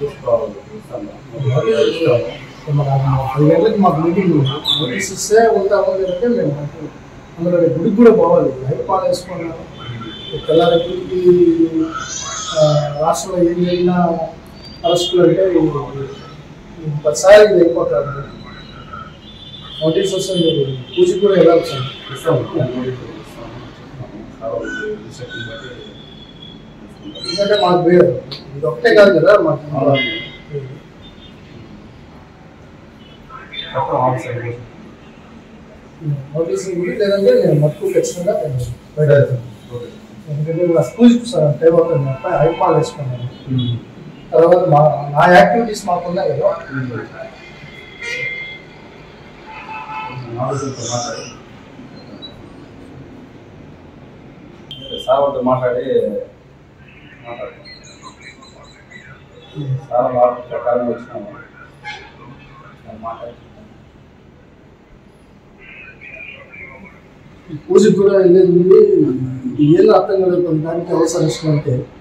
చూసుకోవాలి చూస్తాను ఇస్తాము మన పది గంటలకు మాకు మీటింగ్ ఉంది నోటీస్ ఇస్తే ఉంటాము లేదంటే మేము అంటాం. అందులో రేపు గుడికి కూడా పోవాలి నైట్ పాలు వేసుకున్నాము తెల్లారి గుడికి ఆ, రాష్ట్రంలో ఏం జరిగినా అరెస్టులు అంటే ఈ- ఈ ప్రతిసారి ఇది అయిపోతారు నోటీస్ వస్తే మీరు పూజకి కూడా వెళ్ళాలి సార్ ఇస్తాము సార్ వాళ్ళు ఇన్స్ట్రక్షన్ బట్టి చూసుకుంటాం. ఎందుకంటే మాకు వేరు ఇది ఒకటే కాదు కదా మాకు మొత్తం ఆఫ్ సైడ్ నోటీస్ ఇవ్వండి లేదంటే నేను మట్టుకు ఖచ్చితంగా నేను బయట వెళ్తాను. ఓకే ఎందుకంటే నా స్కూల్ టైం అవుతుంది మా అబ్బాయి ఐపాల్ వేసుకున్నాను తర్వాత మా నా యాక్టివిటీస్ మాకు ఉన్నాయి కదా ఆఫీసర్తో మాట్లాడి సార్ వాళ్ళతో మాట్లాడి మాట్లాడతాం సార్ వాళ్ళ ఆర్డర్ ప్రకారం వచ్చినాము అది మాట్లాడి ఈ పూజకి కూడా వెళ్ళేది ఉంది ఏదో అర్థం కలుగుతుంది దానికి అవసరం అంటే